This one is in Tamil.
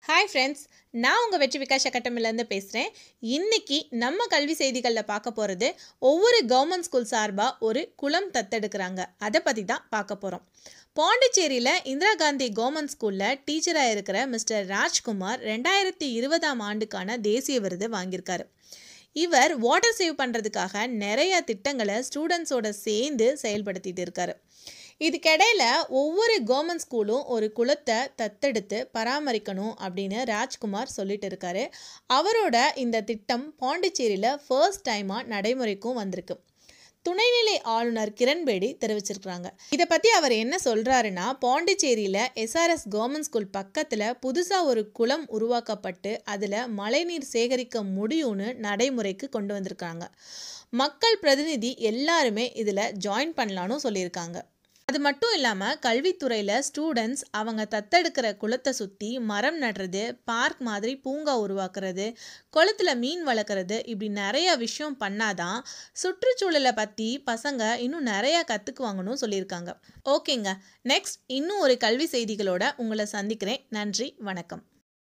ஹாய் ஃப்ரெண்ட்ஸ் நான் உங்கள் வெற்றி விகாஷ் அகாடமிலேருந்து பேசுகிறேன் இன்னைக்கு நம்ம கல்வி செய்திகளில் பார்க்க போகிறது ஒவ்வொரு கவர்மெண்ட் ஸ்கூல் சார்பாக ஒரு குளம் தத்தெடுக்கிறாங்க அதை பற்றி தான் பார்க்க போகிறோம் பாண்டிச்சேரியில் இந்திரா காந்தி கவர்மெண்ட் ஸ்கூலில் டீச்சராக இருக்கிற மிஸ்டர் ராஜ்குமார் ரெண்டாயிரத்தி இருபதாம் ஆண்டுக்கான தேசிய விருது வாங்கியிருக்காரு இவர் வாட்டர் சேவ் பண்ணுறதுக்காக நிறைய திட்டங்களை ஸ்டூடெண்ட்ஸோட சேர்ந்து செயல்படுத்திட்டு இருக்காரு இதுக்கிடையில் ஒவ்வொரு கவர்மெண்ட் ஸ்கூலும் ஒரு குளத்தை தத்தெடுத்து பராமரிக்கணும் அப்படின்னு ராஜ்குமார் சொல்லிட்டு இருக்காரு அவரோட இந்த திட்டம் பாண்டிச்சேரியில் ஃபர்ஸ்ட் டைமாக நடைமுறைக்கும் வந்திருக்கு துணைநிலை ஆளுநர் கிரண்பேடி தெரிவிச்சிருக்கிறாங்க இதை பற்றி அவர் என்ன சொல்கிறாருன்னா பாண்டிச்சேரியில் எஸ்ஆர்எஸ் கவர்மெண்ட் ஸ்கூல் பக்கத்தில் புதுசாக ஒரு குளம் உருவாக்கப்பட்டு அதில் மழைநீர் சேகரிக்க முடியும்னு நடைமுறைக்கு கொண்டு வந்திருக்காங்க மக்கள் பிரதிநிதி எல்லாருமே இதில் ஜாயின் பண்ணலான்னு சொல்லியிருக்காங்க அது மட்டும் இல்லாமல் கல்வித்துறையில் ஸ்டூடெண்ட்ஸ் அவங்க தத்தெடுக்கிற குளத்தை சுற்றி மரம் நடுறது பார்க் மாதிரி பூங்கா உருவாக்குறது குளத்தில் மீன் வளர்க்குறது இப்படி நிறைய விஷயம் பண்ணாதான் சுற்றுச்சூழலை பற்றி பசங்க இன்னும் நிறையா கற்றுக்குவாங்கன்னு சொல்லியிருக்காங்க ஓகேங்க நெக்ஸ்ட் இன்னும் ஒரு கல்வி செய்திகளோட உங்களை சந்திக்கிறேன் நன்றி வணக்கம்